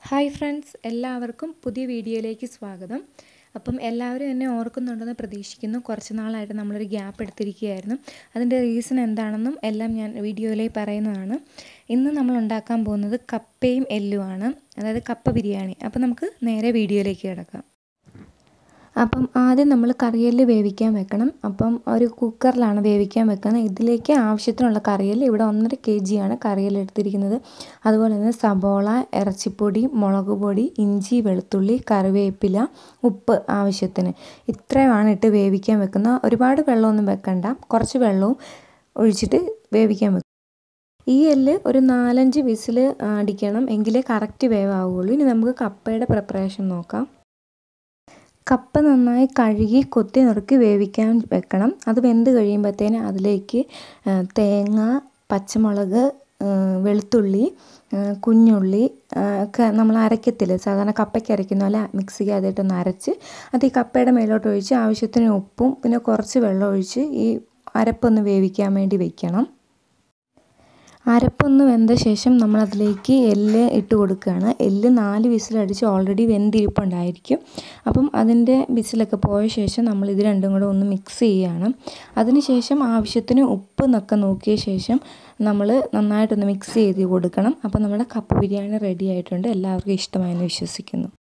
hi friends എല്ലാവർക്കും പുതിയ വീഡിയോയിലേക്ക് സ്വാഗതം അപ്പം എല്ലാവരും എന്നെ ഓർക്കുന്നുണ്ടെന്ന് പ്രതീക്ഷിക്കുന്നു കുറച്ച് നാളായിട്ട് നമ്മളൊരു ഗ്യാപ്പ് എടുത്തിരിക്കുകയായിരുന്നു അതിൻ്റെ റീസൺ എന്താണെന്നും എല്ലാം ഞാൻ വീഡിയോയിലേക്ക് പറയുന്നതാണ് ഇന്ന് നമ്മൾ ഉണ്ടാക്കാൻ പോകുന്നത് കപ്പയും എല്ലുമാണ് അതായത് കപ്പ ബിരിയാണി അപ്പം നമുക്ക് നേരെ വീഡിയോയിലേക്ക് കിടക്കാം അപ്പം ആദ്യം നമ്മൾ കറിയല് വേവിക്കാൻ വെക്കണം അപ്പം ഒരു കുക്കറിലാണ് വേവിക്കാൻ വെക്കുന്നത് ഇതിലേക്ക് ആവശ്യത്തിനുള്ള കറിയൽ ഇവിടെ ഒന്നര കെ ജിയാണ് കറിയൽ എടുത്തിരിക്കുന്നത് അതുപോലെ തന്നെ സബോള ഇറച്ചിപ്പൊടി മുളക് പൊടി ഇഞ്ചി വെളുത്തുള്ളി കറിവേപ്പില ഉപ്പ് ആവശ്യത്തിന് ഇത്രയുമാണ് ഇട്ട് വേവിക്കാൻ വെക്കുന്നത് ഒരുപാട് വെള്ളമൊന്നും വെക്കണ്ട കുറച്ച് വെള്ളവും ഒഴിച്ചിട്ട് വേവിക്കാൻ വെക്കും ഈ എല്ല് ഒരു നാലഞ്ച് വിസിൽ അടിക്കണം എങ്കിലേ കറക്റ്റ് വേവാവുള്ളൂ ഇനി നമുക്ക് കപ്പയുടെ പ്രിപ്പറേഷൻ നോക്കാം കപ്പ നന്നായി കഴുകി കൊത്തി നുറുക്കി വേവിക്കാൻ വെക്കണം അത് വെന്ത് കഴിയുമ്പോഴത്തേന് അതിലേക്ക് തേങ്ങ പച്ചമുളക് വെളുത്തുള്ളി കുഞ്ഞുള്ളി ഒക്കെ നമ്മൾ അരയ്ക്കത്തില്ല സാധാരണ കപ്പയ്ക്ക് അരയ്ക്കുന്ന പോലെ മിക്സിക്ക് അതിട്ടൊന്ന് അരച്ച് അത് ഈ കപ്പയുടെ മേലോട്ട് ഒഴിച്ച് ആവശ്യത്തിന് ഉപ്പും പിന്നെ കുറച്ച് വെള്ളം ഒഴിച്ച് ഈ അരപ്പൊന്ന് വേവിക്കാൻ വേണ്ടി വെക്കണം അരപ്പൊന്ന് വെന്ത ശേഷം നമ്മളതിലേക്ക് എല്ല് ഇട്ട് കൊടുക്കുകയാണ് എല്ല് നാല് വിസിലടിച്ച് ഓൾറെഡി വെന്തിരിപ്പുണ്ടായിരിക്കും അപ്പം അതിൻ്റെ വിസിലൊക്കെ പോയ ശേഷം നമ്മൾ ഇത് രണ്ടും കൂടെ ഒന്ന് മിക്സ് ചെയ്യുകയാണ് അതിനുശേഷം ആവശ്യത്തിന് ഉപ്പ് എന്നൊക്കെ നോക്കിയ ശേഷം നമ്മൾ നന്നായിട്ടൊന്ന് മിക്സ് ചെയ്ത് കൊടുക്കണം അപ്പം നമ്മുടെ കപ്പ ബിരിയാണി റെഡി ആയിട്ടുണ്ട് എല്ലാവർക്കും ഇഷ്ടമായെന്ന് വിശ്വസിക്കുന്നു